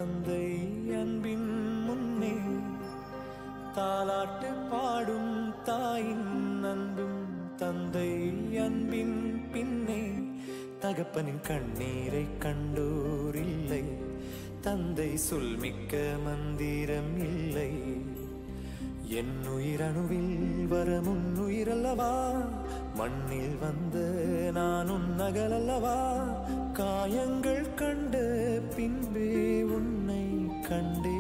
தந்தை அன்பின் முன்னே தாலாட்டு பாடும் தாயின் அன்பும் தந்தை அன்பின் பின்னே தகப்பனின் கண்ணீரை கண்டோர் இல்லை தந்தை சொல்மிக்க மந்திரம் இல்லை என் உயிரணுவில் வர முன்னுயிரல்லவா மண்ணில் வந்த நான் உன் நகலல்லவா காயங்கள் கண்ட பின்பே உன்னை கண்டே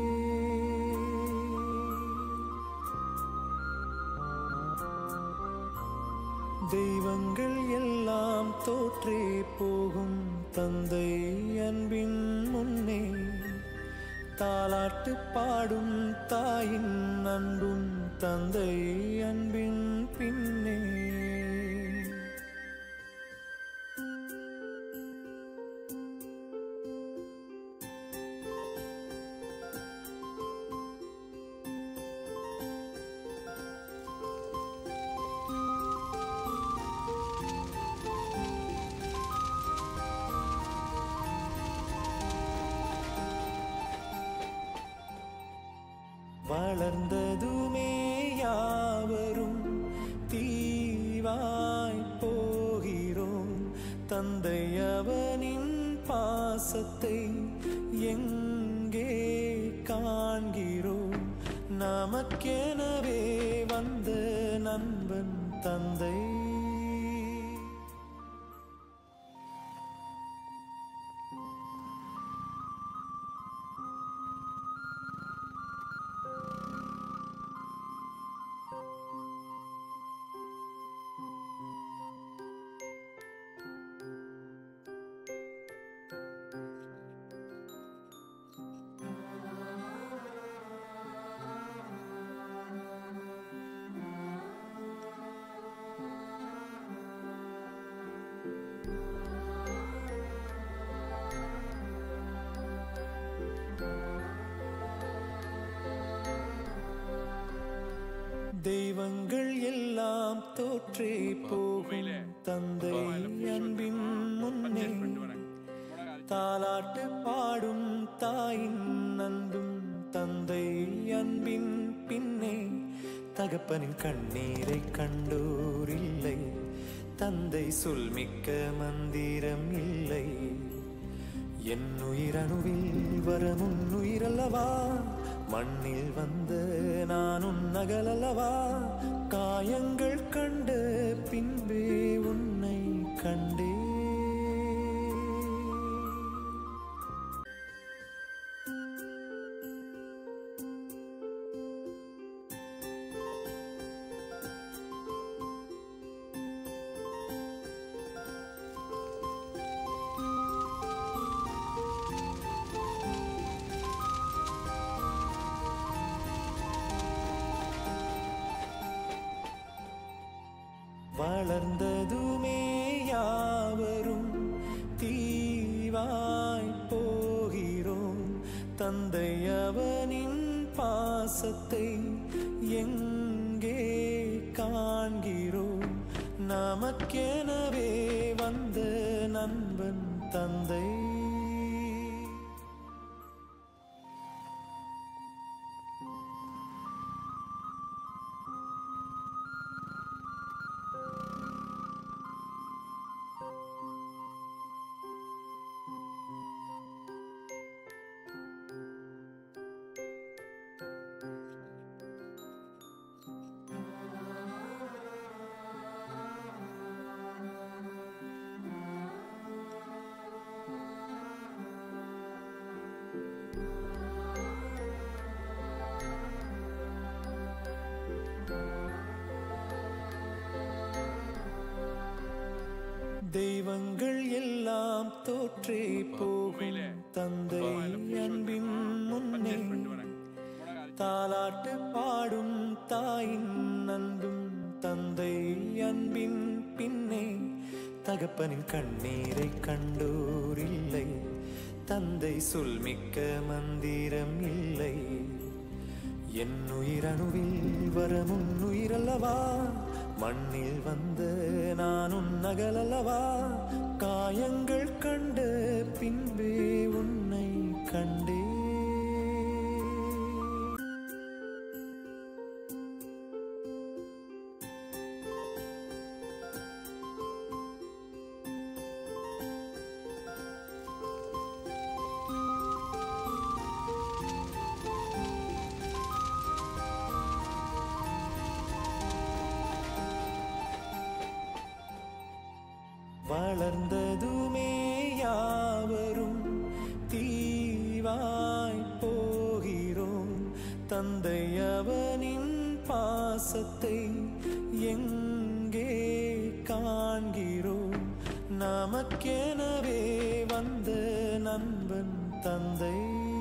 தெய்வங்கள் எல்லாம் தோற்றே போகும் தந்தை அன்பின் முன்னே தாலாட்டு பாடும் தாயின் அன்பும் தந்தை அன்பின் பின்னே வளர்ந்ததுமே யாவரும் தீவாய் போகிறோம் தந்தை அவனின் பாசத்தை எங்கே காண்கிறோம் நமக்கெனவே வந்த நண்பன் தந்தை தெய்வங்கள் எல்லாம் தோற்றே போகும் தந்தை அன்பின் முன்னே தாலாட்டு பாடும் தாயின் அன்பும் தந்தை அன்பின் பின்னே தகப்பனின் கண்ணீரை கண்டோர் இல்லை தந்தை சொல்மிக்க மந்திரம் இல்லை என் உயிரணுவில் வர முன்னுயிரல்லவா மண்ணில் வந்த நான் உன் நகலல்லவா காயங்கள் கண்ட பின்பே உன்னை கண்டே வளர்ந்ததுமே யாவரும் தீவாய் போகிறோம் தந்தை அவனின் பாசத்தை எங்கே காண்கிறோம் நமக்கெனவே வந்த நண்பன் தந்தை தெய்வங்கள் எல்லாம் தோற்றே போகும் தந்தை அன்பின் முன்னே தாலாட்டு பாடும் தாயின் அன்பும் தந்தை அன்பின் பின்னே தகப்பனின் கண்ணீரை கண்டோர் இல்லை தந்தை சொல்மிக்க மந்திரம் இல்லை என் உயிரணுவில் வர முன்னுயிரல்லவா மண்ணில் வந்த நான் உன் நகலல்லவா காயங்கள் கண்ட பின்பே உன்னை கண்டே தீவாய் போகிறோம் தந்தை அவனின் பாசத்தை எங்கே காண்கிறோம் நமக்கெனவே வந்த நண்பன் தந்தை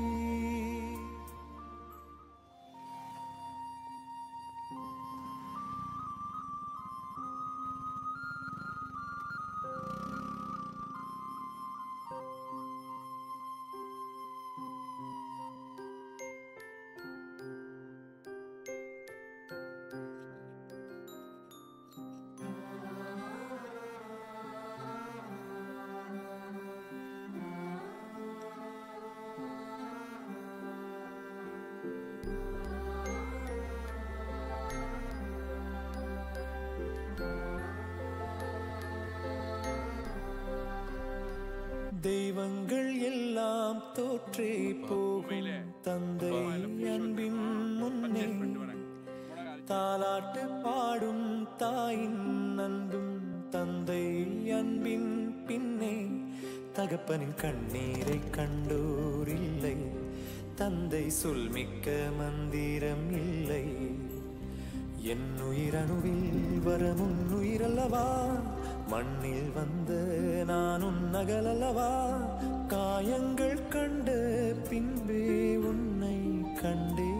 தெய்வங்கள் எல்லாம் தோற்றே போகும் தந்தை அன்பின் முன்னே தாலாட்டு பாடும் தாயின் அன்பும் தந்தை அன்பின் பின்னே தகப்பனின் கண்ணீரை கண்டோர் இல்லை தந்தை சொல்மிக்க மந்திரம் இல்லை என் உயிரணுவில் வரும் உன் உயிரல்லவா மண்ணில் வந்த நான் உன் நகலல்லவா காயங்கள் கண்ட பின்பே உன்னை கண்டே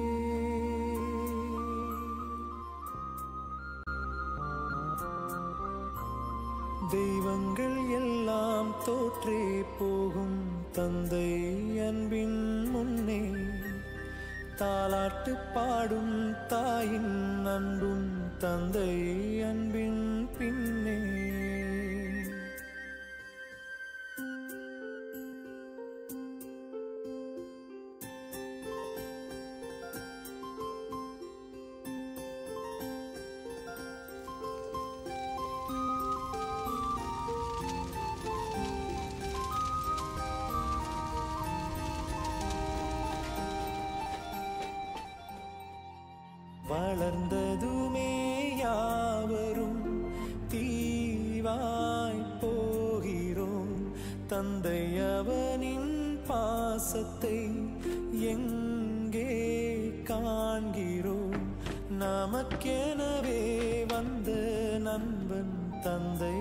தெய்வங்கள் எல்லாம் தோற்றே போகும் தந்தை அன்பின் முன்னே தாலாட்டு பாடும் தாயின் அன்பும் தந்தை அன்பின் பின்னே வளர்ந்ததுமே யாவரும் தீவாய் போகிறோம் தந்தை அவனின் பாசத்தை எங்கே காண்கிறோம் நமக்கெனவே வந்த நண்பன் தந்தை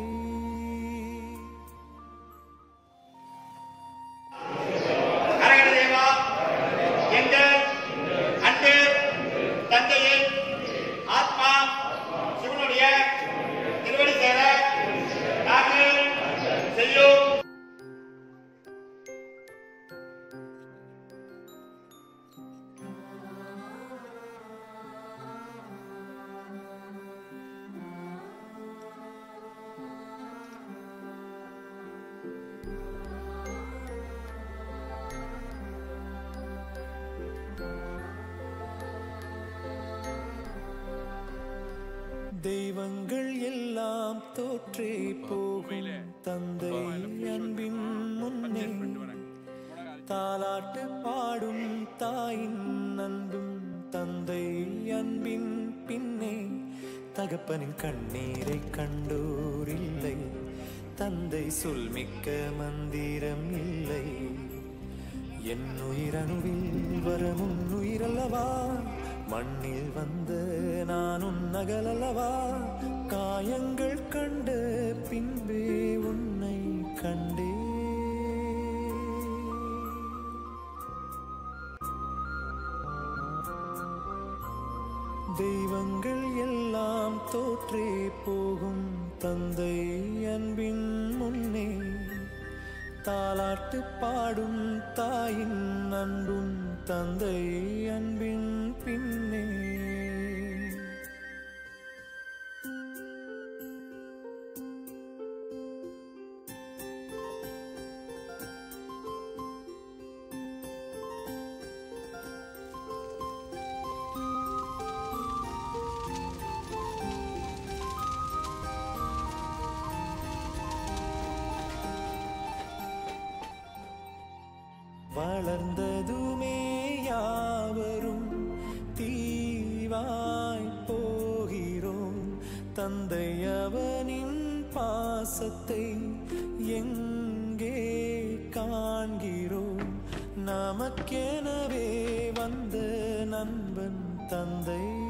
அரகண தேவா எங்கள் அன்பு தந்தையின் ஆத்மா சிவனுடைய திருவடி சேர நாங்கள் செய்யும் தெய்வங்கள் எல்லாம் தோற்றே போகும் தந்தை அன்பின் முன்னே தாலாட்டு பாடும் தாயின் அன்பும் தந்தை அன்பின் பின்னே தகப்பனின் கண்ணீரை கண்டோர் இல்லை தந்தை சொல்மிக்க மந்திரம் இல்லை என் உயிரணுவில் வரும் உன் உயிரல்லவா மண்ணில் வந்த நான் உன் நகலல்லவா காயங்கள் கண்ட பின்பே உன்னை கண்டே தெய்வங்கள் எல்லாம் தோற்றே போகும் தந்தை அன்பின் முன்னே தாலாட்டு பாடும் தாயின் அன்பும் தந்தை அன்பின் பின்னே வளர்ந்ததுமே யாவரும் தீவாய் போகிறோம் தந்தை அவனின் பாசத்தை எங்கே காண்கிறோம் நாம் நமக்கெனவே வந்த நண்பன் தந்தை